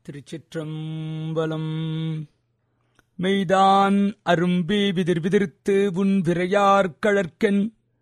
திருச்சிற்றம்பலம் மெய்தான் அரும்பி விதிர் விதிர்த்து உன் விரையார் கழற்கென்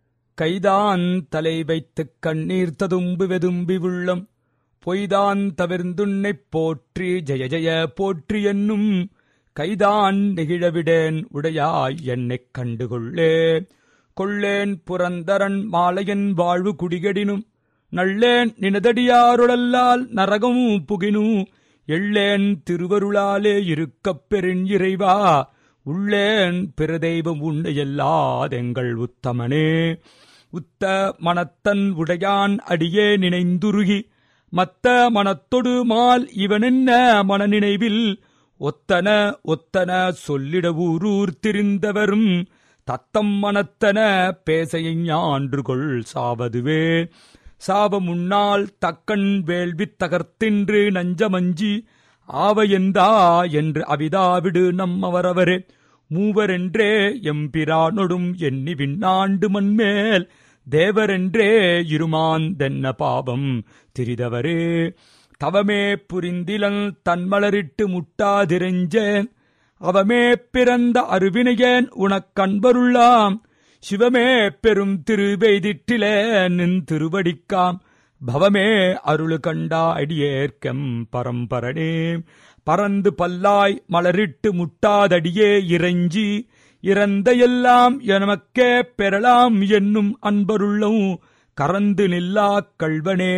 கைதான் தலை வைத்துக் கண்ணீர் ததும்பு வெதும்பி உள்ளம் பொய்தான் தவிர்ந்துன்னைப் போற்றி ஜெய ஜெய போற்றி என்னும் கைதான் நெகிழவிடேன் உடையாய் என்னைக் கண்டுகொள்ளே கொள்ளேன் புரந்தரன் மாலையன் வாழ்வு குடிகடினும் நள்ளேன் நினதடியாருளல்லால் நரகம் புகினு எள்ளேன் திருவருளாலே இருக்கப் பெருஞ் இறைவா உள்ளேன் பிரதெய்வம் உண்டையல்லாதெங்கள் உத்தமனே உத்த மனத்தன் உடையான் அடியே நினைந்துருகி மத்த மனத்தொடு மால் இவனென்ன மனநினைவில் ஒத்தன ஒத்தன சொல்லிட ஊரூர் திரிந்தவரும் தத்தம் மனத்தன பேசையை ஞான்றுகொள் சாவதுவே சாவ முன்னால் தக்கன் வேள்வித் தகர்த்தின்று நஞ்சமஞ்சி ஆவையந்தா என்று அவிதாவிடு நம்மவரவரே மூவரென்றே எம்பிரானொடும் எண்ணி விண்ணாண்டு மண்மேல் தேவரென்றே இருமாந்தென்ன பாவம் திரிதவரே தவமே புரிந்திலன் தன்மலரிட்டு முட்டாதிரெஞ்சேன் அவமே பிறந்த அருவினையேன் உனக்கண்பருள்ளாம் சிவமே பெரும் திருவெய்திற்றிலே நின் திருவடிக்காம் பவமே அருளு கண்டா அடியேற்கம் பரம்பரனே பறந்து பல்லாய் மலரிட்டு முட்டாதடியே இறைஞ்சி இறந்த எல்லாம் எனமக்கே பெறலாம் என்னும் அன்பருள்ளம் கறந்து நில்லா கள்வனே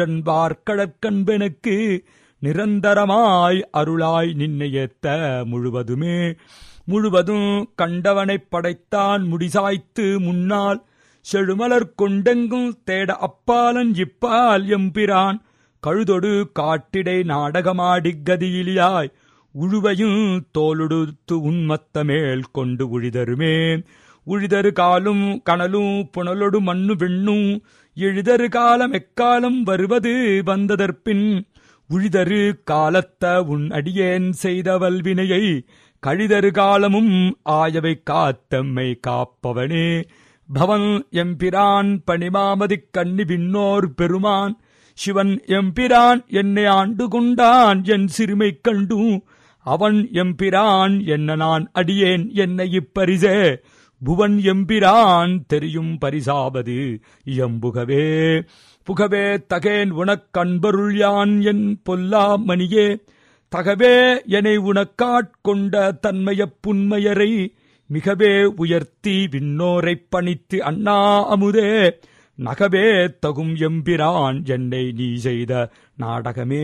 நின்றன்பார்க்கடற்கண்பெனக்கு நிரந்தரமாய் அருளாய் நின்னையேத்த முழுவதுமே முழுவதும் கண்டவனைப் படைத்தான் முடிசாய்த்து முன்னால் செழுமலர் கொண்டெங்கும் தேட அப்பாலன் இப்பால் எம்பிரான் கழுதொடு காட்டிடை நாடகமாடிக் கதியிலியாய் உழுவையும் தோலுடுத்து உன்மத்த மேல் கொண்டு உழிதருமே உழிதரு காலும் கனலும் புனலொடு மண்ணு வெண்ணும் எழுதரு காலம் எக்காலம் வருவது வந்ததற்பின் உழிதரு காலத்த உன் அடியேன் செய்த வல்வினையை கழிதரு காலமும் ஆயவை காத்தம்மை காப்பவனே பவன் எம்பிரான் பணிமாமதிக் கண்ணி விண்ணோர் பெருமான் சிவன் எம்பிரான் என்னை ஆண்டு கொண்டான் என் சிறுமை கண்டு அவன் எம்பிரான் என்ன நான் அடியேன் என்னை இப்பரிசே புவன் எம்பிரான் தெரியும் பரிசாவது எம்புகவே புகவே தகேன் உனக்கண்பருள் யான் என் பொல்லா மணியே தகவே என்னை உனக்காட்கொண்ட தன்மையப் புன்மையரை மிகவே உயர்த்தி விண்ணோரைப் பணித்து அண்ணா அமுதே நகவே தகும் எம்பிரான் என்னை நீ செய்த நாடகமே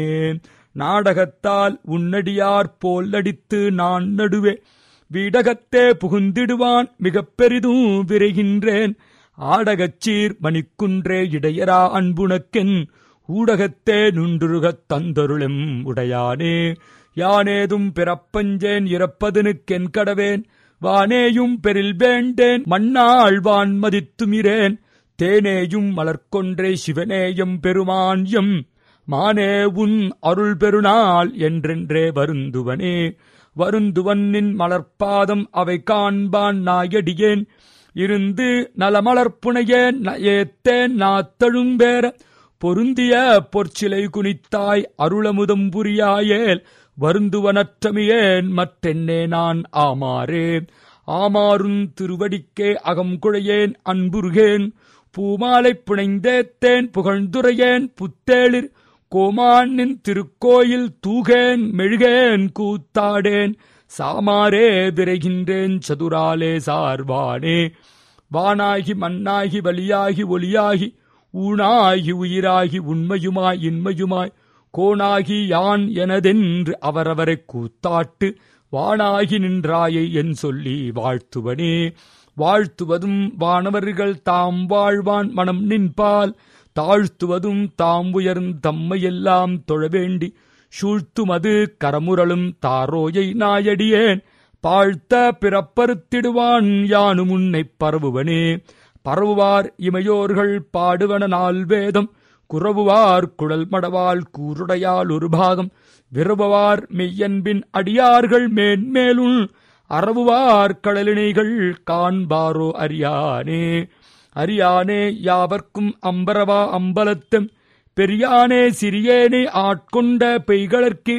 நாடகத்தால் உன்னடியார் போல் அடித்து நான் நடுவே வீடகத்தே புகுந்திடுவான் மிகப் பெரிதும் விரைகின்றேன் ஆடகச்சீர் மணிக்குன்றே இடையரா அன்புணக்கென் ஊடகத்தே நுண்டுருகத் தந்தருளும் உடையானே யானேதும் பிறப்பஞ்சேன் இறப்பதனுக்கென் கடவேன் வானேயும் பெரில் வேண்டேன் மண்ணாள் வான் மதித்துமிரேன் தேனேயும் மலர்கொன்றே சிவனேயம் பெருமான் எம் மானே உன் அருள் பெருநாள் என்றென்றே வருந்துவனே வருந்துவன்னின் மலர்ப்பாதம் அவை காண்பான் நாயடியேன் இருந்து நலமலர்ப்புனையேன் ஏத்தேன் நாத்தழும்பேர பொருந்திய பொற்சிலை குனித்தாய் அருளமுதம் புரியாயேல் வருந்துவனற்றமியேன் மற்றென்னே நான் ஆமாறே ஆமாறும் திருவடிக்கே அகங்குழையேன் அன்புருகேன் பூமாலை புனைந்தேத்தேன் புகழ்ந்துரையேன் புத்தேளிர் கோமானின் திருக்கோயில் தூகேன் மெழுகேன் கூத்தாடேன் சாமாரே விரைகின்றேன் சதுராலே சார்வானே வானாகி மண்ணாகி வலியாகி ஒளியாகி ஊனாகி உயிராகி உண்மையுமாய் இன்மையுமாய் கோணாகி யான் எனதென்று அவரவரைக் கூத்தாட்டு வானாகி நின்றாயை என் சொல்லி வாழ்த்துவனே வாழ்த்துவதும் வானவர்கள் தாம் வாழ்வான் மனம் நின்பால் தாழ்த்துவதும் தாம் உயர்ந்த தம்மையெல்லாம் தொழவேண்டி சூழ்த்துமது கரமுரளும் தாரோயை நாயடியேன் பாழ்த்த பிறப்பறுத்திடுவான் யானும் உன்னைப் பரவுவனே பரவுவார் இமையோர்கள் பாடுவன நாள் வேதம் குறவுவார் குழல் மடவால் கூருடையால் ஒரு பாகம் விரவுவார் மெய்யன்பின் அடியார்கள் மேன்மேலுள் அறவுவார் கடலினைகள் காண்பாரோ அறியானே அறியானே யாவர்க்கும் அம்பரவா அம்பலத்தம் பெரியானே சிறியேனே ஆட்கொண்ட பெய்களற்கு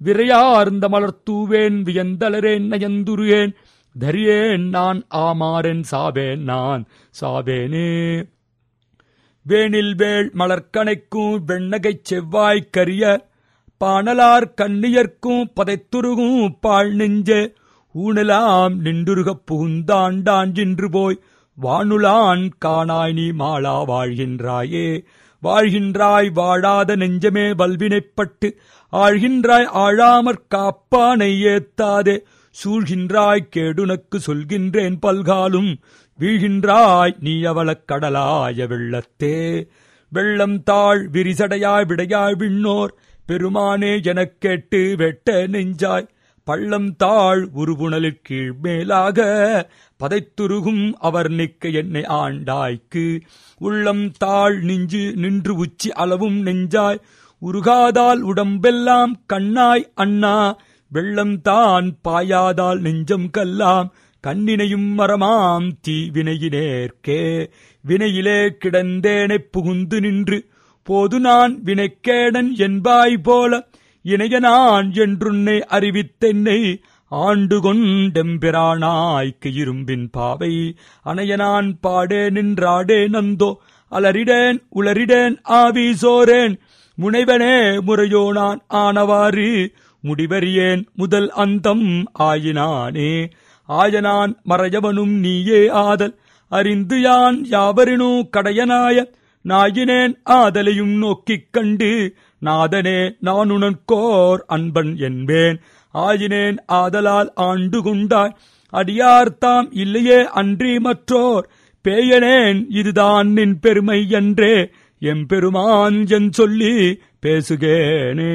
விரையார்ந்த மலர்த்தூவேன் வியந்தளரேன் நயந்துருவேன் தரியேன் நான் ஆமாறேன் சாவேன் நான் சாவேனே வேனில் வேள் மலர்கணைக்கும் வெண்ணகைச் செவ்வாய் கரிய பாணலார் கண்ணியர்க்கும் பதைத்துருகும் பாழ் நெஞ்சே ஊனலாம் நின்றுருகப் புகுந்தாண்டாஞ்சின்று போய் வானுலான் காணாய் நீ மாளா வாழ்கின்றாயே வாழ்கின்றாய் வாழாத நெஞ்சமே வல்வினைப்பட்டு ஆழ்கின்றாய் ஆழாமற் காப்பானை ஏத்தாதே சூழ்கின்றாய் கேடுனக்கு சொல்கின்றேன் பல்காலும் வீழ்கின்றாய் நீ அவளக் கடலாய வெள்ளத்தே வெள்ளம் தாழ் விரிசடையாய் விடையாய் விண்ணோர் பெருமானே எனக் கேட்டு வெட்ட நெஞ்சாய் பள்ளம் தாழ் உருபுணலிற் கீழ் மேலாக பதைத்துருகும் அவர் நிற்க என்னை ஆண்டாய்க்கு உள்ளம் தாழ் நிஞ்சு நின்று உச்சி அளவும் நெஞ்சாய் உருகாதால் உடம்பெல்லாம் கண்ணாய் அண்ணா வெள்ளம் தான் பாயாதால் நெஞ்சம் கல்லாம் கண்ணினையும் மரமாம் தீ வினையினேற்கே வினையிலே கிடந்தேனைப் புகுந்து நின்று போது நான் வினைக்கேடன் என்பாய் போல இணைய நான் என்றுன்னை அறிவித்தென்னை ஆண்டு கொண்டெம்பிரானாய்க்கு இரும்பின் பாவை அணைய நான் பாடே நின்றாடே நந்தோ அலறிடேன் உளறிடேன் ஆவீசோரேன் முனைவனே முறையோ நான் ஆனவாறு முடிவறியேன் முதல் அந்தம் ஆயினானே ஆயனான் மறையவனும் நீயே ஆதல் அறிந்து யான் யாவரினோ கடையனாய நாயினேன் ஆதலையும் நோக்கிக் கண்டு நாதனே நான் உனக்கோர் அன்பன் என்பேன் ஆயினேன் ஆதலால் ஆண்டு கொண்டாய் அடியார்த்தாம் இல்லையே அன்றி மற்றோர் பேயனேன் இதுதான் நின் பெருமை என்றே எம்பெருமான் என் சொல்லி பேசுகேனே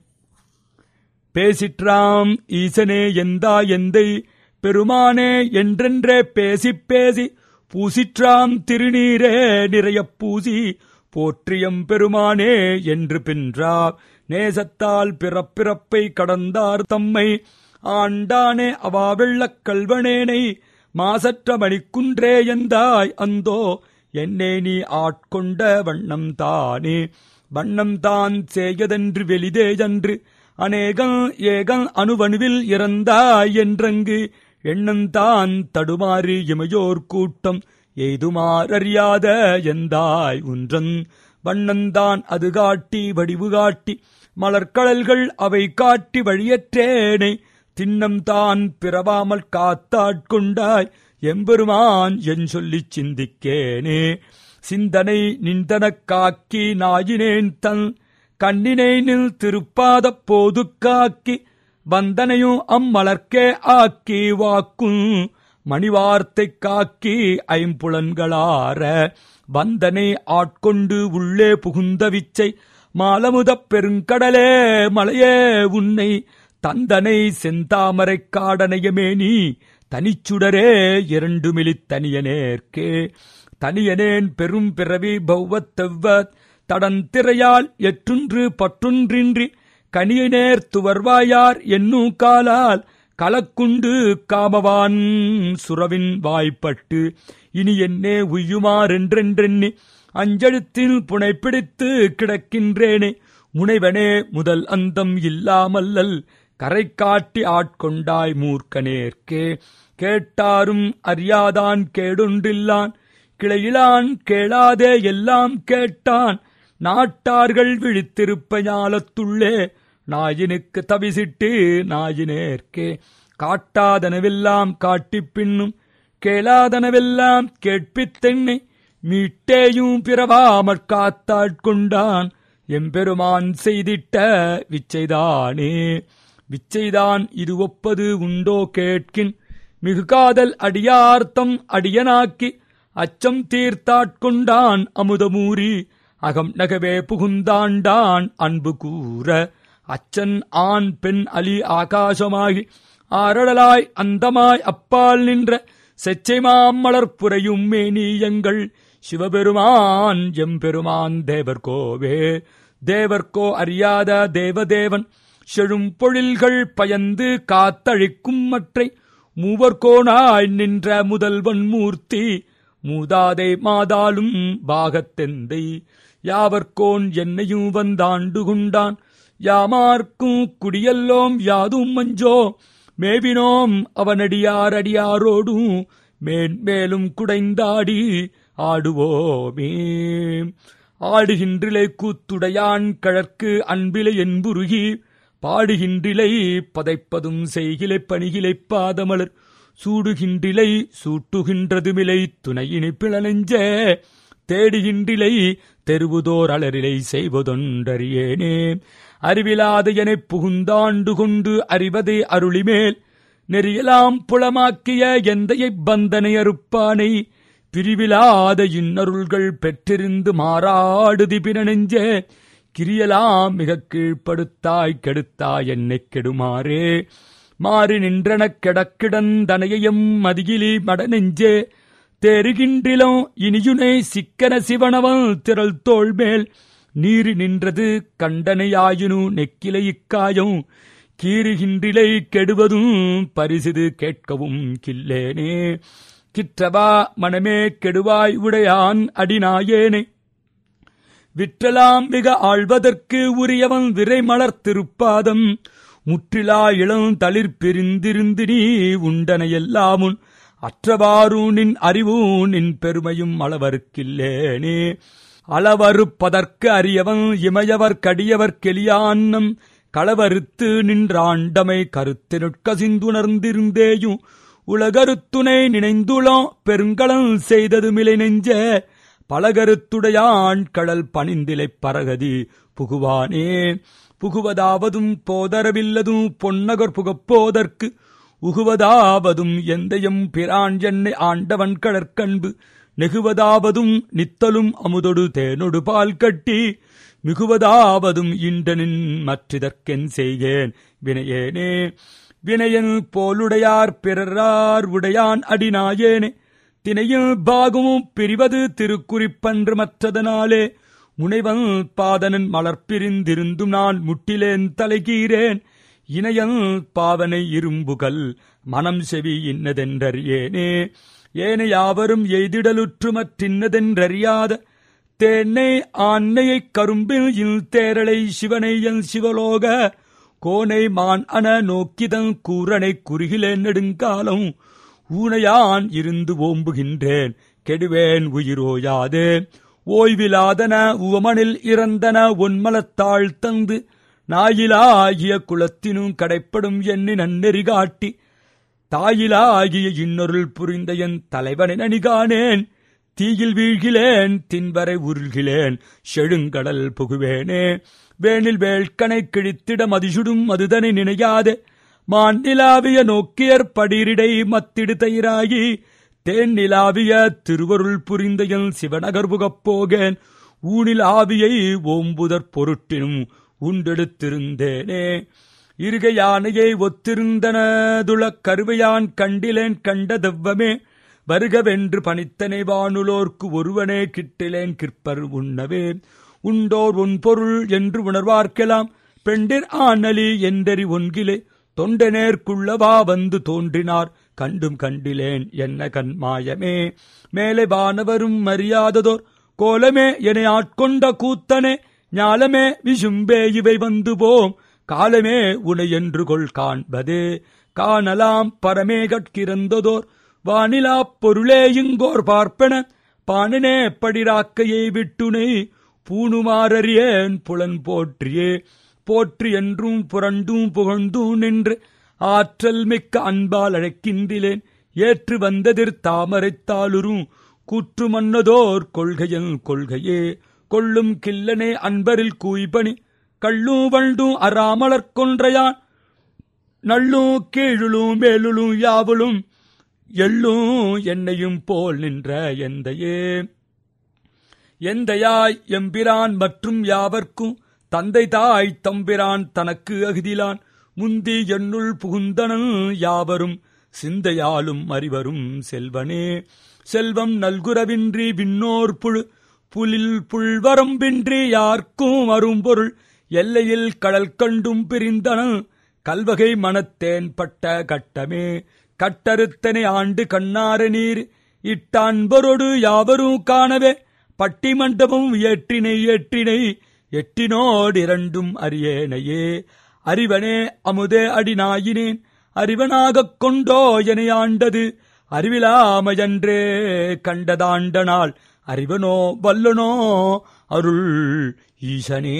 பேசிற்றாம் ஈசனே எந்தா எந்தை பெருமானே என்றென்றே பேசிப் பேசி பூசிற்றாம் திருநீரே நிறையப் பூசி போற்றியம் பெருமானே என்று பின்றார் நேசத்தால் பிறப்பிறப்பை கடந்தார் தம்மை ஆண்டானே அவா வெள்ளக் கல்வனேனை மாசற்ற மணிக்குன்றே எந்தாய் அந்தோ என்னே நீ ஆட்கொண்ட வண்ணம் தானே வண்ணம் தான் செய்யதென்று வெளிதேயன்று அநேகம் ஏகம் அணுவணுவில் இறந்தாய் என்றங்கு எண்ணந்தான் தடுமாறி இமையோர் கூட்டம் எய்துமாறறியாத எந்தாய் உன்றன் வண்ணந்தான் அது காட்டி வடிவு காட்டி மலர்கடல்கள் அவை காட்டி வழியற்றேனை திண்ணம் தான் பிறவாமல் காத்தாட்கொண்டாய் எம்பெருமான் என் சொல்லிச் சிந்திக்கேனே சிந்தனை நின்றனக் காக்கி நாயினேன் தன் கண்ணினை நில் திருப்பாதப் போது காக்கி வந்தனையும் அம்மலர்க்கே ஆக்கி வாக்கும் மணிவார்த்தை காக்கி ஐம்புலன்களார வந்தனை ஆட்கொண்டு உள்ளே புகுந்த விச்சை மாலமுதப் பெருங்கடலே மலையே உன்னை தந்தனை செந்தாமரைக் காடனையமே நீ தனிச்சுடரே இரண்டு மிலித் தனியனேற்கே தனியனேன் பெரும் பிறவி பௌவத்தெவ்வத் தடந்திரையால் எற்றுன்று பற்றுன்றின்றி கனியனேர் துவர்வாயார் என்னும் காலால் கலக்குண்டு காமவான் சுரவின் வாய்ப்பட்டு இனி என்னே உய்யுமாறென்றென்றெண்ணி அஞ்செழுத்தில் புனைப்பிடித்து கிடக்கின்றேனே முனைவனே முதல் அந்தம் இல்லாமல்லல் கரை காட்டி ஆட்கொண்டாய் மூர்க்கனேற்கே கேட்டாரும் அறியாதான் கேடொன்றில்லான் கிளையிலான் கேளாதே எல்லாம் கேட்டான் நாட்டார்கள் விழித்திருப்ப ஞாலத்துள்ளே நாயினுக்கு தவிசிட்டு நாயினேற்கே காட்டாதனவெல்லாம் காட்டிப் பின்னும் கேளாதனவெல்லாம் கேட்பித்தென்னை மீட்டேயும் பிறவாமற் காத்தாட்கொண்டான் எம்பெருமான் செய்திட்ட விச்சைதானே விச்சைதான் இது ஒப்பது உண்டோ கேட்கின் மிகு காதல் அடியார்த்தம் அடியனாக்கி அச்சம் தீர்த்தாட்கொண்டான் அமுதமூரி அகம் நகவே புகுந்தாண்டான் அன்பு கூற அச்சன் ஆண் பெண் அலி ஆகாசமாகி ஆரடலாய் அந்தமாய் அப்பால் நின்ற செச்சைமாம் மலர்ப்புரையும் மேனியங்கள் சிவபெருமான் எம்பெருமான் தேவர்கோவே தேவர்கோ அறியாத தேவதேவன் செழும் பொழில்கள் பயந்து காத்தழிக்கும் மற்றை மூவர்கோனாய் நின்ற முதல்வன் மூர்த்தி மூதாதை மாதாலும் பாகத்தெந்தை யாவர்கோன் என்னையும் வந்தாண்டு கொண்டான் யாமார்க்கும் குடியல்லோம் யாதும் மஞ்சோ மேவினோம் அவனடியார் அடியாரோடும் மேன்மேலும் குடைந்தாடி ஆடுவோமே ஆடுகின்றிலை கூத்துடையான் கழற்கு அன்பிலை என்புருகி பாடுகின்றிலை பதைப்பதும் செய்கிலை பணிகிலை பாதமலர் சூடுகின்றிலை சூட்டுகின்றதுமிலை துணையினை பிளனெஞ்ச தேடுகின்றிலை தெருவுதோர் அலரிலை செய்வதொன்றறியேனே அறிவிலாத எனப் புகுந்தாண்டு கொண்டு அறிவதே அருளிமேல் நெறியலாம் புலமாக்கிய எந்தையைப் பந்தனை அறுப்பானை பிரிவிலாத இன்னருள்கள் பெற்றிருந்து மாறாடுதி பிறனெஞ்ச கிரியலாம் மிகக் கீழ்ப்படுத்தாய் கெடுத்தாய் என்னைக் கெடுமாறே மாறி நின்றனக் கிடக்கிடந்தனையையும் மதியிலி மடநெஞ்சே தேறுகின்றிலும் இனியுனை சிக்கன சிவனவன் திரள் தோள் மேல் நீறி நின்றது கண்டனையாயினு நெக்கிலை இக்காயம் கீறுகின்றிலை கெடுவதும் பரிசிது கேட்கவும் கில்லேனே கிற்றவா மனமே கெடுவாய் உடையான் அடிநாயேனே விற்றலாம் மிக ஆழ்வதற்கு உரியவன் விரை மலர்த்திருப்பாதம் முற்றிலா இளம் தளிர் பிரிந்திருந்து நீ உண்டன எல்லாமுன் அற்றவாறு நின் அறிவும் நின் பெருமையும் அளவருக்கில்லேனே அளவறுப்பதற்கு அறியவன் இமையவர் கடியவர் கெளியான்னம் களவறுத்து நின்றாண்டமை கருத்தினுட்கசிந்துணர்ந்திருந்தேயும் உலகருத்துணை நினைந்துளோ பெருங்களம் செய்ததுமிலை நெஞ்ச பலகருத்துடையான் கடல் பணிந்திலை பரகதி புகுவானே புகுவதாவதும் போதரவில்லதும் பொன்னகர் புகப்போதற்கு உகுவதாவதும் எந்தையும் பிரான் என்னை ஆண்டவன் கடற்கண்பு நெகுவதாவதும் நித்தலும் அமுதொடு தேனொடு பால் கட்டி மிகுவதாவதும் இன்றனின் மற்றிதற்கென் செய்கேன் வினையேனே வினையன் போலுடையார் பிறரார் உடையான் அடிநாயேனே தினையில் பாகமும் பிரிவது திருக்குறிப்பன்று மற்றதனாலே முனைவன் பாதனன் மலர்பிரிந்திருந்தும் நான் முட்டிலேன் தலைகீரேன் இணையன் பாவனை இரும்புகள் மனம் செவி இன்னதென்றறியேனே ஏனை யாவரும் எய்திடலுற்று மற்றின்னதென்றறியாத தேனை ஆண்னையைக் கரும்பில் இல் தேரலை சிவனை என் சிவலோக கோனை மான் அன நோக்கிதன் கூரனை குறுகிலேன் நெடுங்காலம் ஊனையான் இருந்து ஓம்புகின்றேன் கெடுவேன் உயிரோயாது ஓய்விலாதன உவமனில் இறந்தன ஒன்மலத்தாள் தந்து நாயிலாகிய குலத்தினும் கடைப்படும் எண்ணி நன்னெறி காட்டி தாயிலாகிய இன்னொருள் புரிந்த என் தலைவனை நனிகானேன் தீயில் வீழ்கிலேன் தின்வரை உருள்கிலேன் செழுங்கடல் புகுவேனே வேனில் வேள்கனை கிழித்திட மதிசுடும் அதுதனை நினையாதே மாநிலாவிய நோக்கியர் படிரிடை மத்திடு தயிராகி தேன் நிலாவிய திருவருள் புரிந்த என் சிவநகர் புகப்போகேன் ஊனில் ஆவியை ஓம்புதற் பொருட்டினும் உண்டெடுத்திருந்தேனே இருக யானையை ஒத்திருந்தனதுளக் கருவையான் கண்டிலேன் கண்ட தெவ்வமே வருகவென்று பணித்தனை வானுலோர்க்கு ஒருவனே கிட்டிலேன் கிற்பர் உண்ணவே உண்டோர் உன் பொருள் என்று உணர்வார்க்கலாம் பெண்டிர் ஆனலி என்றெறி ஒன்கிலே தொண்டனேற்குள்ளவா வந்து தோன்றினார் கண்டும் கண்டிலேன் என்ன கண்மாயமே மேலே வானவரும் மரியாததோர் கோலமே என ஆட்கொண்ட கூத்தனே ஞாலமே விசும்பே இவை வந்து போம் காலமே உனை என்று கொள் காண்பது காணலாம் பரமே கட்கிறந்ததோர் வானிலா பொருளே இங்கோர் பார்ப்பன பாணனே படிராக்கையை விட்டுனை பூணுமாறறியேன் புலன் போற்றியே போற்றி என்றும் புரண்டும் புகழ்ந்தும் நின்று ஆற்றல் மிக்க அன்பால் அழைக்கின்றிலேன் ஏற்று வந்ததிர் தாமரைத்தாளுரும் கூற்று மன்னதோர் கொள்கையன் கொள்கையே கொள்ளும் கில்லனே அன்பரில் கூய்பணி கள்ளும் வண்டும் அறாமலர் கொன்றையான் நள்ளும் கீழுளும் மேலுளும் யாவலும் எள்ளும் என்னையும் போல் நின்ற எந்தையே எந்தையாய் எம்பிரான் மற்றும் யாவர்க்கும் தந்தை தாய் தம்பிரான் தனக்கு அகுதிலான் முந்தி என்னுள் புகுந்தனன் யாவரும் சிந்தையாலும் அறிவரும் செல்வனே செல்வம் நல்குரவின்றி விண்ணோர் புழு புலில் புல்வரம்பின்றி யார்க்கும் அரும்பொருள் எல்லையில் கடல் கண்டும் பிரிந்தனன் கல்வகை மனத்தேன் பட்ட கட்டமே கட்டறுத்தனை ஆண்டு கண்ணார நீர் இட்டான்பொருடு யாவரும் காணவே பட்டி மண்டபம் ஏற்றினை ஏற்றினை எட்டினோடு இரண்டும் அறியேனையே அறிவனே அமுதே அடிநாயினேன் அறிவனாகக் கொண்டோ எனை ஆண்டது அறிவிலாமையன்றே கண்டதாண்டனால் அறிவனோ வல்லனோ அருள் ஈசனே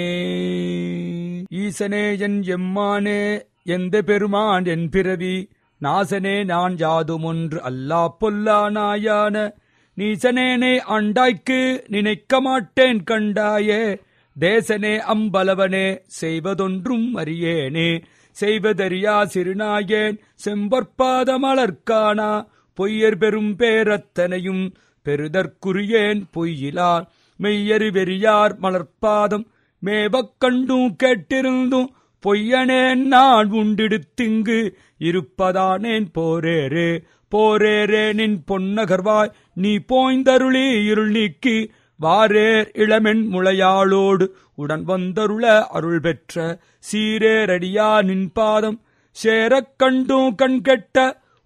ஈசனே என் எம்மானே எந்த பெருமான் என் பிறவி நாசனே நான் யாதுமொன்று அல்லா பொல்லா நாயான நீசனேனே ஆண்டாய்க்கு நினைக்க மாட்டேன் கண்டாயே தேசனே அம்பலவனே செய்வதொன்றும் அறியேனே செய்வதறியா சிறுநாயேன் செம்பற்பாத மலர்கானா பொய்யர் பெரும் பேரத்தனையும் பெருதற்குரியேன் பொய்யிலார் மெய்யரு வெறியார் மலர்பாதம் மேவக் கண்டும் கேட்டிருந்தும் பொய்யனேன் நான் உண்டிடுத்திங்கு இருப்பதானேன் போரேரே போரேரே நின் பொன்னகர்வாய் நீ போய்ந்தருளி இருள் நீக்கி வாரேர் இளமென் முளையாளோடு உடன் வந்தருள அருள் பெற்ற சீரேரடியா நின் பாதம் சேரக் கண்டும் கண்கெட்ட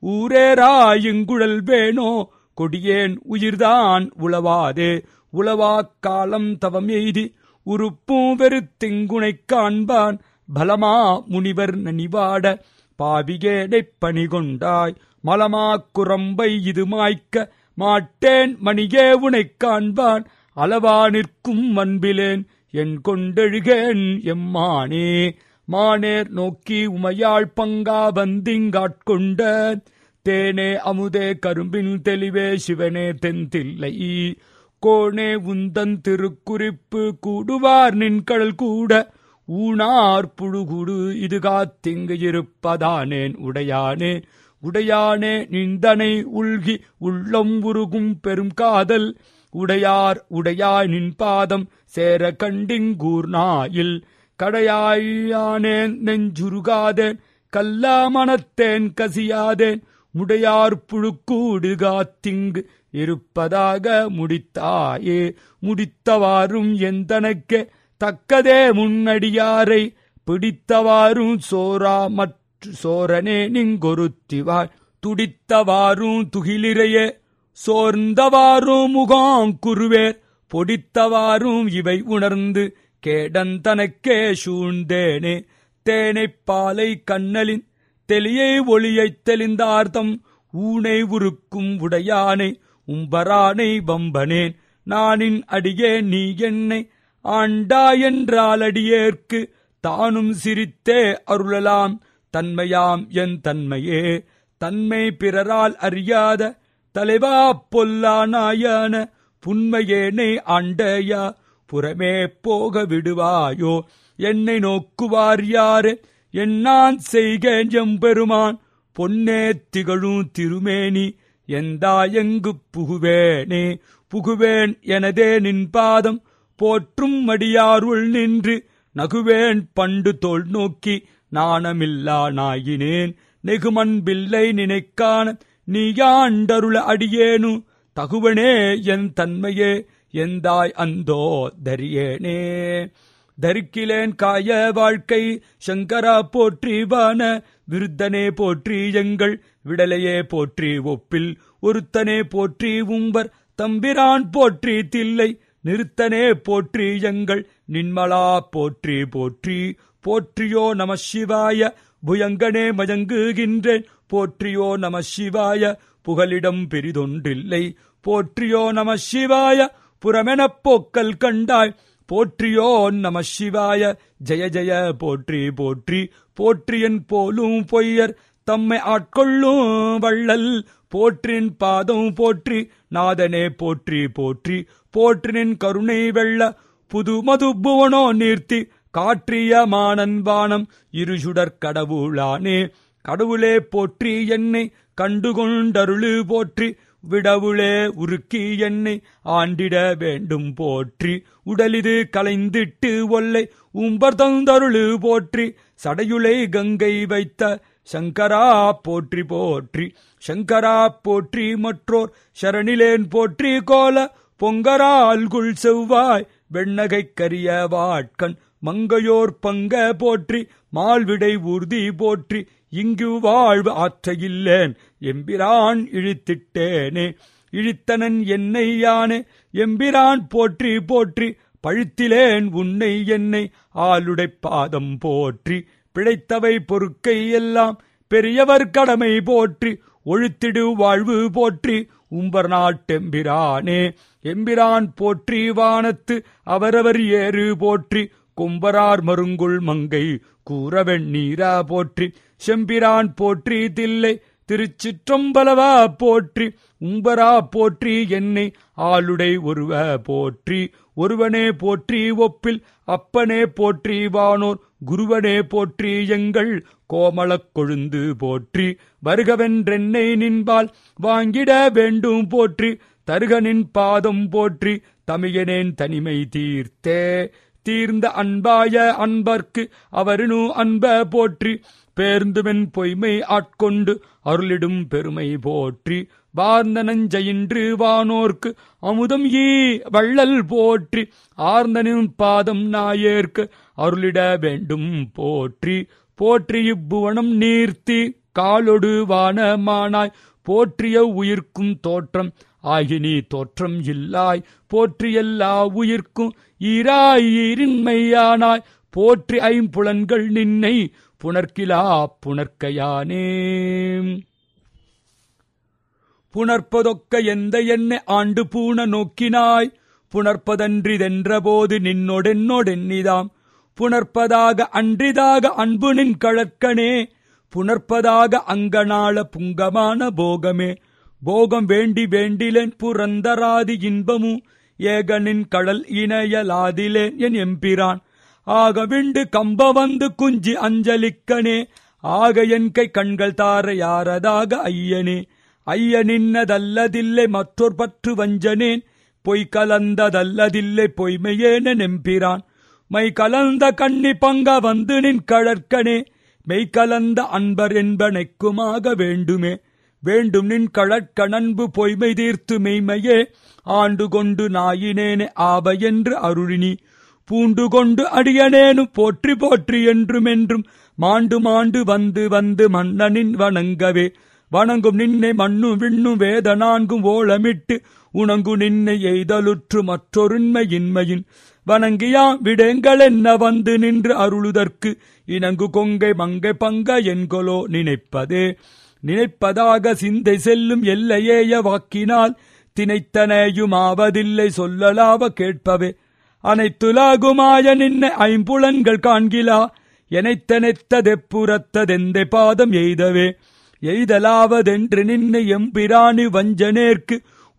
ஊரேராயுங்குழல் வேணோ கொடியேன் உயிர்தான் உளவாதே உளவாக் காலம் தவம் எய்தி உறுப்பும் வெறுத்திங்குணைக் காண்பான் பலமா முனிவர் நனிவாட பாவிகேடைப் பணிகொண்டாய் மலமாக் குரம்பை இது மாய்க்க மாட்டேன் மணியே உனைக் காண்பான் அளவா நிற்கும் அன்பிலேன் என் கொண்டெழுகேன் எம்மானே மானேர் நோக்கி உமையாள் பங்கா வந்திங்காட்கொண்ட தேனே அமுதே கரும்பின் தெளிவே சிவனே தென்தில்லை கோணே உந்தன் திருக்குறிப்பு கூடுவார் நின்கடல் கூட ஊனார் புழுகுடு இது காத்திங்கு இருப்பதானேன் உடையானே உடையானே நிந்தனை உள்கி உள்ளம் உருகும் பெரும் காதல் உடையார் உடையாய் நின் பாதம் சேர கண்டிங்கூர்நாயில் கடையாயானேன் நெஞ்சுருகாதேன் கல்லாமணத்தேன் கசியாதேன் முடையார் புழுக்கூடு காத்திங்கு இருப்பதாக முடித்தாயே முடித்தவாறும் எந்தனக்கே தக்கதே முன்னடியாரை பிடித்தவாறும் சோரா மற்ற சோரனே நிங்கொருத்திவாய் துடித்தவாறும் துகிலிரையே சோர்ந்தவாறும் முகாம் குருவேர் பொடித்தவாறும் இவை உணர்ந்து கேடந்தனக்கே சூழ்ந்தேனே தேனைப் பாலை கண்ணலின் தெளியை ஒளியைத் தெளிந்தார்த்தம் ஊனை உருக்கும் உடையானை உம்பரானை வம்பனேன் நானின் அடியே நீ என்னை ஆண்டா என்றால் அடியேற்கு தானும் சிரித்தே அருளலாம் தன்மையாம் என் தன்மையே தன்மை பிறரால் அறியாத தலைவா பொல்லா நாயான புன்மையேனை ஆண்டையா புறமே போக விடுவாயோ என்னை நோக்குவார் யாரு என்னான் செய்கேன் எம்பெருமான் பொன்னே திகழும் திருமேனி எந்தா எங்கு புகுவேனே புகுவேன் எனதே நின் பாதம் போற்றும் மடியாருள் நின்று நகுவேன் பண்டு தோல் நோக்கி நாணமில்லா நாயினேன் நெகுமன்பில்லை நினைக்கான நீயாண்டருள அடியேனு தகுவனே என் தன்மையே எந்தாய் அந்தோ தரியேனே தரிக்கிலேன் காய வாழ்க்கை சங்கரா போற்றி வான விருத்தனே போற்றி எங்கள் விடலையே போற்றி ஒப்பில் ஒருத்தனே போற்றி உம்பர் தம்பிரான் போற்றி தில்லை நிறுத்தனே போற்றி எங்கள் நின்மலா போற்றி போற்றி போற்றியோ நம சிவாய புயங்கனே மயங்குகின்றேன் போற்றியோ நம சிவாய புகலிடம் பெரிதொன்றில்லை போற்றியோ நம சிவாய புறமெனப் போக்கல் கண்டாய் போற்றியோ நம சிவாய ஜெய ஜெய போற்றி போற்றி போற்றியன் போலும் பொய்யர் தம்மை ஆட்கொள்ளும் வள்ளல் போற்றின் பாதம் போற்றி நாதனே போற்றி போற்றி போற்றினின் கருணை வெள்ள புது மது புவனோ நீர்த்தி காற்றிய மானன் வானம் இருசுடர் கடவுளானே கடவுளே போற்றி என்னை கண்டுகொண்டருளு போற்றி விடவுளே உருக்கி என்னை ஆண்டிட வேண்டும் போற்றி உடலிது கலைந்திட்டு ஒல்லை உம்பர் தந்தருளு போற்றி சடையுளை கங்கை வைத்த சங்கரா போற்றி போற்றி சங்கரா போற்றி மற்றோர் சரணிலேன் போற்றி கோல பொங்கரால்குள் செவ்வாய் வெண்ணகை கரிய வாட்கண் மங்கையோர் பங்க போற்றி மால்விடை ஊர்தி போற்றி இங்கு வாழ்வு ஆற்றையில்லேன் எம்பிரான் இழித்திட்டேனே இழித்தனன் என்னை யானே எம்பிரான் போற்றி போற்றி பழித்திலேன் உன்னை என்னை ஆளுடை பாதம் போற்றி பிழைத்தவை பொறுக்கை எல்லாம் பெரியவர் கடமை போற்றி ஒழுத்திடு வாழ்வு போற்றி உம்பர் நாட்டெம்பிரானே எம்பிரான் போற்றி வானத்து அவரவர் ஏறு போற்றி கொம்பரார் மருங்குள் மங்கை கூறவெண் நீரா போற்றி செம்பிரான் போற்றி தில்லை திருச்சிற்றம்பலவா போற்றி உம்பரா போற்றி என்னை ஆளுடை ஒருவ போற்றி ஒருவனே போற்றி ஒப்பில் அப்பனே போற்றி வானோர் குருவனே போற்றி எங்கள் கோமளக் கொழுந்து போற்றி வருகவென்றென்னை நின்பால் வாங்கிட வேண்டும் போற்றி தருகனின் பாதம் போற்றி தமியனேன் தனிமை தீர்த்தே தீர்ந்த அன்பாய அன்பர்க்கு அவரினு அன்ப போற்றி பேர்ந்துமென் பொய்மை ஆட்கொண்டு அருளிடும் பெருமை போற்றி வார்ந்த நஞ்சையின்று வானோர்க்கு அமுதம் ஈ வள்ளல் போற்றி ஆர்ந்தனின் பாதம் நாயேற்கு அருளிட வேண்டும் போற்றி போற்றி இப்புவனம் நீர்த்தி காலொடு வானமானாய் போற்றிய உயிர்க்கும் தோற்றம் ஆகினி தோற்றம் இல்லாய் போற்றி எல்லா உயிர்க்கும் ஈராயிரின்மையானாய் போற்றி ஐம்புலன்கள் நின்னை புணர்க்கிலா புணர்க்கையானே புணர்ப்பதொக்க எந்த என்னை ஆண்டு பூண நோக்கினாய் புணர்ப்பதன்றிதென்றபோது நின்னொடென்னொடென்னிதாம் புணர்ப்பதாக அன்றிதாக அன்பு நின் கழற்கனே புணர்ப்பதாக அங்கனாள புங்கமான போகமே போகம் வேண்டி வேண்டிலேன் புரந்தராதி இன்பமு ஏகனின் கடல் இணையலாதிலேன் என் எம்பிரான் ஆக விண்டு கம்ப வந்து குஞ்சி அஞ்சலிக்கனே ஆக என் கை கண்கள் தார யாரதாக ஐயனே ஐயனின்னதல்லதில்லை மற்றொரு பற்று வஞ்சனேன் பொய் கலந்ததல்லதில்லை பொய்மையேன நெம்பிரான் மை கலந்த கண்ணி பங்க வந்து நின் கழற்கனே மெய் கலந்த அன்பர் என்பனைக்குமாக வேண்டுமே வேண்டும் நின் கழற்கணன்பு பொய்மை தீர்த்து மெய்மையே ஆண்டு கொண்டு நாயினேனே ஆப என்று அருளினி பூண்டு கொண்டு அடியனேனு போற்றி போற்றி என்றுமென்றும் மாண்டு மாண்டு வந்து வந்து மன்னனின் வணங்கவே வணங்கும் நின்னை மண்ணு விண்ணு வேத நான்கும் ஓளமிட்டு உணங்கு நின்னை எய்தலுற்று மற்றொருண்மை இன்மையின் வணங்கியா விடங்கள் என்ன வந்து நின்று அருளுதற்கு இணங்கு கொங்கை மங்கை பங்க என்கொலோ நினைப்பதே நினைப்பதாக சிந்தை செல்லும் எல்லையேய வாக்கினால் தினைத்தனையுமாவதில்லை சொல்லலாவ கேட்பவே அனைத்துலாகுமாய நின்னை ஐம்புலன்கள் காண்கிலா எனைத்தனைத்ததெப்புறத்ததெந்தை பாதம் எய்தவே எய்தலாவதென்று நின்னை எம்பிராணி வஞ்சனேற்கு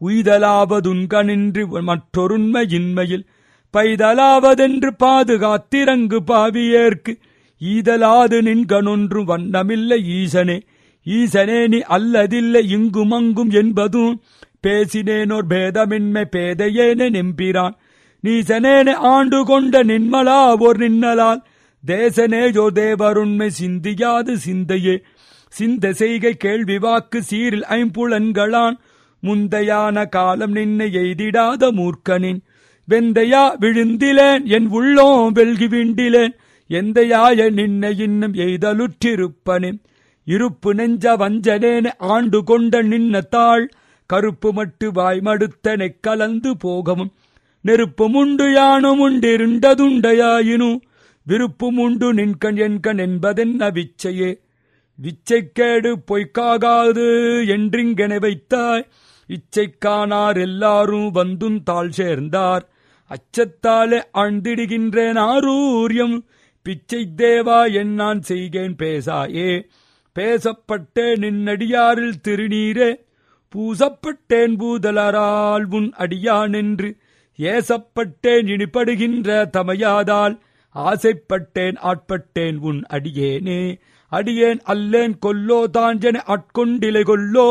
உய்தலாவதுன்கனின்றி மற்றொருண்மை இன்மையில் பைதலாவதென்று பாதுகாத்திரங்கு பாவியேற்கு ஈதலாது நின்கனொன்றும் வண்ணமில்லை ஈசனே ஈசனே நீ அல்லதில்லை இங்குமங்கும் என்பதும் பேசினேனோர் பேதமின்மை பேதையேனே நெம்பிரான் நீசனேனே ஆண்டு கொண்ட நின்மலா ஓர் நின்னலால் தேசனேயோ தேவருண்மை சிந்தியாது சிந்தையே சிந்த செய்கை கேள்வி வாக்கு சீரில் ஐம்புலன்களான் முந்தையான காலம் நின்னை எய்திடாத மூர்க்கனின் வெந்தையா விழுந்திலேன் என் உள்ளோம் வெல்கி விண்டிலேன் எந்தையாய நின்னை இன்னும் எய்தலுற்றிருப்பனே இருப்பு நெஞ்ச வஞ்சனேன ஆண்டு கொண்ட நின்ன தாள் கருப்பு மட்டு வாய்மடுத்தனை கலந்து போகவும் நெருப்பும் உண்டு யானும் உண்டிருண்டதுண்டையாயினு விருப்பும் உண்டு நின்கண் என்கண் என்பதென்ன விச்சையே விச்சைக்கேடு பொய்க்காகாது என்றிங்கென வைத்தாய் இச்சைக்கானார் எல்லாரும் வந்தும் தாழ் சேர்ந்தார் அச்சத்தாலே ஆழ்ந்திடுகின்றேன் ஆரூரியம் பிச்சை தேவா என் நான் செய்கேன் பேசாயே பேசப்பட்டேன் நின்னடியாரில் திருநீரே பூசப்பட்டேன் பூதலரால் உன் அடியான் என்று ஏசப்பட்டேன் இனிப்படுகின்ற தமையாதால் ஆசைப்பட்டேன் ஆட்பட்டேன் உன் அடியேனே அடியேன் அல்லேன் கொல்லோ தாஞ்சன ஆட்கொண்டிலை கொல்லோ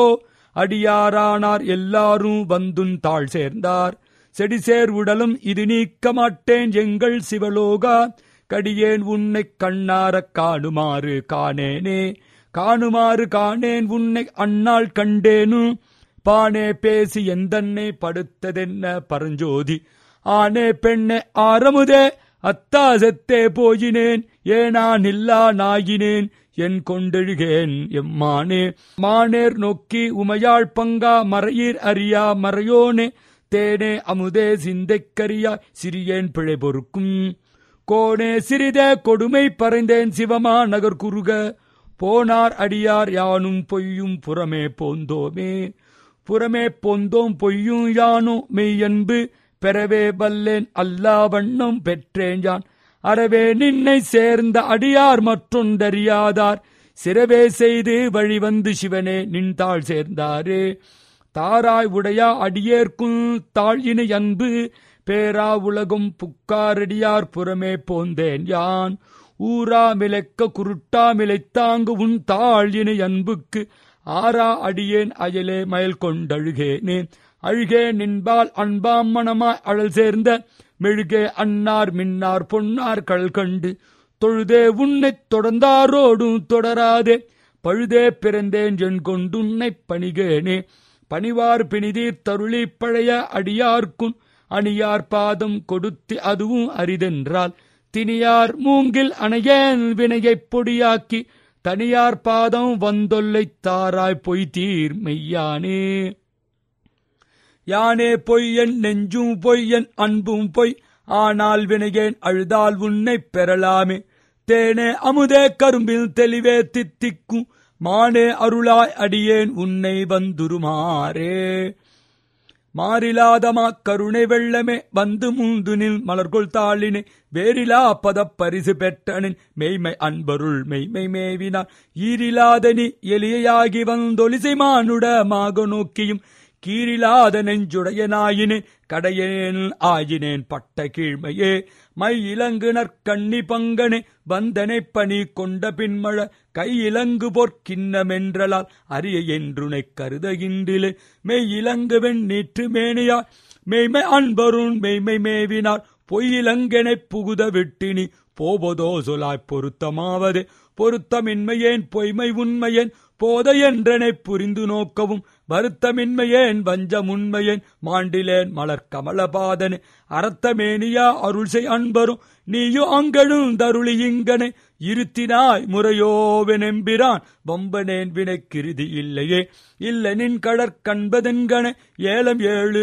அடியாரானார் எல்லாரும் வந்துன் தாழ் சேர்ந்தார் செடிசேர் உடலும் இது நீக்க மாட்டேன் எங்கள் சிவலோகா கடியேன் உன்னை கண்ணாரக் காணுமாறு காணேனே காணுமாறு காணேன் உன்னை அந்நாள் கண்டேனு பானே பேசி எந்தன்னை படுத்ததென்ன பரஞ்சோதி ஆனே பெண்ணே ஆரமுதே அத்தா செத்தே போயினேன் ஏனா நில்லா நாயினேன் என் கொண்டெழுகேன் எம்மானே மானேர் நோக்கி உமையாள் பங்கா மறையீர் அறியா மறையோனே தேனே அமுதே சிந்தைக்கரியாய் சிறியேன் பிழை பொறுக்கும் கோணே சிறிதே கொடுமை பறைந்தேன் சிவமா நகர் குறுக போனார் அடியார் யானும் பொய்யும் புறமே போந்தோமே புறமே பொந்தோம் பொய்யும் யானும் மெய்யன்பு பெறவே வல்லேன் அல்லா வண்ணம் பெற்றேன் யான் அறவே நின்னை சேர்ந்த அடியார் மற்றொன்றறியாதார் சிறவே செய்து வழிவந்து சிவனே நின்றாள் சேர்ந்தாரே தாராய் உடையா அடியேற்கும் தாழினை அன்பு பேரா உலகும் புக்காரடியார் புறமே போந்தேன் யான் ஊரா மிளைக்க குருட்டா மிளைத்தாங்கு உன் தாழினை அன்புக்கு ஆரா அடியேன் அயலே மயல் கொண்டழுகேனே அழுகே நின்பால் அன்பாம் மனமாய் அழல் சேர்ந்த மெழுகே அன்னார் மின்னார் பொன்னார் கள் கண்டு தொழுதே உன்னைத் தொடர்ந்தாரோடும் தொடராதே பழுதே பிறந்தேன் என் கொண்டுன்னைப் பணிகேனே பணிவார் பிணிதீர் தருளி பழைய அடியார்க்கும் அணியார் பாதம் கொடுத்து அதுவும் அரிதென்றால் தினியார் மூங்கில் அணையேன் வினையைப் பொடியாக்கி தனியார் பாதம் வந்தொல்லைத் தாராய் பொய் தீர் மெய்யானே யானே பொய்யன் நெஞ்சும் பொய்யன் அன்பும் பொய் ஆனால் வினையேன் அழுதால் உன்னைப் பெறலாமே தேனே அமுதே கரும்பில் தெளிவே தித்திக்கும் மானே அருளாய் அடியேன் உன்னை வந்துருமாறே மாறிலாதமா கருணை வெள்ளமே வந்து முந்துனில் மலர்கொள் தாளினை வேறிலா பதப் பரிசு பெற்றனின் மெய்மை அன்பருள் மெய்மை மேவினார் ஈரிலாதனி எளியாகி வந்தொலிசை மானுட மாக நோக்கியும் கீரிலாத நெஞ்சுடைய நாயினேன் கடையேன் ஆயினேன் பட்ட கீழ்மையே மை இலங்கு நற்கண்ணி பங்கனே வந்தனை பணி கொண்ட பின்மழ கை இலங்கு பொற்கிண்ணமென்றலால் அரிய என்றுனை கருதகின்றிலே மெய் இலங்குவெண் நீற்று மேனியா மெய்மை அன்பருண் மெய்மை மேவினார் பொய்யிலங்கெனைப் புகுத விட்டினி போவதோ சொலாய் பொருத்தமாவது பொருத்தமின்மையேன் பொய்மை உண்மையேன் போத என்றனைப் புரிந்து நோக்கவும் வருத்தமின்மையேன் வஞ்சமுண்மையேன் மாண்டிலேன் மலர் கமலபாதனே அறத்தமேனியா அருள்சை அன்பரும் நீயோ அங்கழும் தருளி இங்கனே இருத்தினாய் முறையோவெனெம்பிரான் வம்பனேன் வினைக்கிருதி இல்லையே இல்ல நின் கடற்கண்பதென்கன ஏலம் ஏழு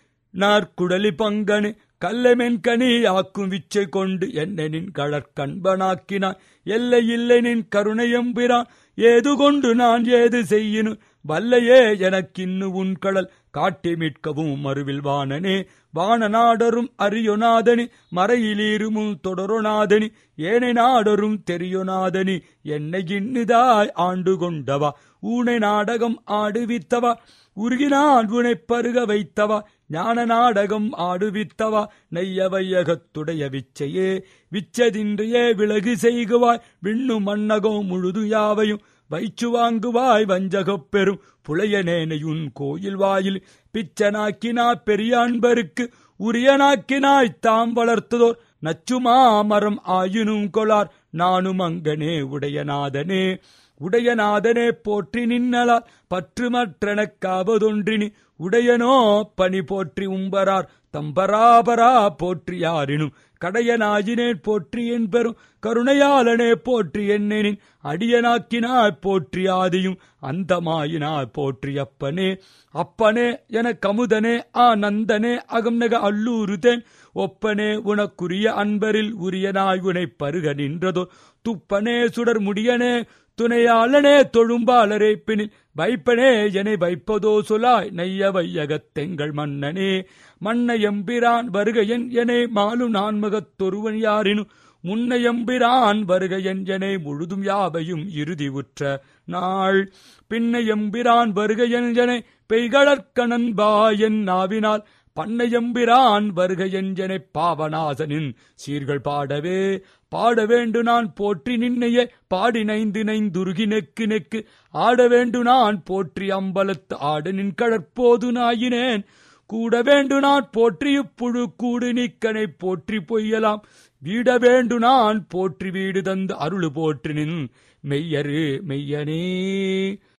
நாற்குடலி பங்கனு கல்லமென் கனி ஆக்கும் விச்சை கொண்டு என்னை நின் கடற்கண்பனாக்கினான் எல்லை இல்லை நின் கருணையம்பிரான் ஏது கொண்டு நான் ஏது செய்யினு வல்லையே எனக்கின்னு உன் கடல் காட்டி மீட்கவும் மறுவில் வாணனே வான நாடரும் அரியொநாதனி மறையிலீருமும் தொடரொநாதனி ஏனை நாடரும் தெரியொநாதனி என்னை இன்னுதாய் ஆண்டு கொண்டவா ஊனை நாடகம் ஆடுவித்தவா உருகினான் உனை பருக வைத்தவா ஞான நாடகம் ஆடுவித்தவா நெய்ய வையகத்துடைய விச்சையே விச்சதின்றையே விலகு செய்குவாய் விண்ணு மன்னகம் முழுது யாவையும் வைச்சு வாங்குவாய் வஞ்சகப் பெரும் புலையனேனையுன் கோயில் வாயில் பிச்சனாக்கினா பெரியான்பருக்கு உரியனாக்கினாய் தாம் வளர்த்ததோர் நச்சுமா மரம் ஆயினும் கொளார் நானும் அங்கனே உடையநாதனே உடையநாதனே போற்றி நின்னலால் பற்று மற்றனக்காவதொன்றினி உடையனோ பணி போற்றி உம்பரார் தம்பராபரா போற்றி யாரினும் கடையனாயினேன் போற்றி என் பெரும் கருணையாளனே போற்றி என்னெனின் அடியனாக்கினாய் போற்றி ஆதியும் அந்தமாயினாய் போற்றி அப்பனே அப்பனே என கமுதனே ஆ நந்தனே அகம்நக அல்லூருதேன் ஒப்பனே உனக்குரிய அன்பரில் உரியனாய் உனை பருக நின்றதோ துப்பனே சுடர் முடியனே துணையாளனே தொழும்பாளரே பினில் வைப்பனே எனை வைப்பதோ சொலாய் நைய வையகத்தெங்கள் மன்னனே மன்ன எம்பிரான் வருகையன் எனை மாலு நான்மகத்தொருவன் யாரினும் முன்ன எம்பிரான் வருகையன் எனை முழுதும் யாவையும் இறுதி உற்ற நாள் பின்ன எம்பிரான் வருகையன் எனை பெய்களற்கணன் பாயன் நாவினால் பண்ணையம்பிரான் வருகையெஞ்சனை பாவநாசனின் சீர்கள் பாடவே பாட வேண்டு நான் போற்றி நின்னையே பாடி நைந்து நைந்துருகி நெக்கு நெக்கு ஆட வேண்டு நான் போற்றி அம்பலத்து ஆடு நின் கடற்போது நாயினேன் கூட வேண்டு நான் போற்றி புழு கூடு நீக்கனை போற்றி பொய்யலாம் வீட வேண்டு நான் போற்றி வீடு தந்து அருளு போற்றி நின் மெய்யரு மெய்யனே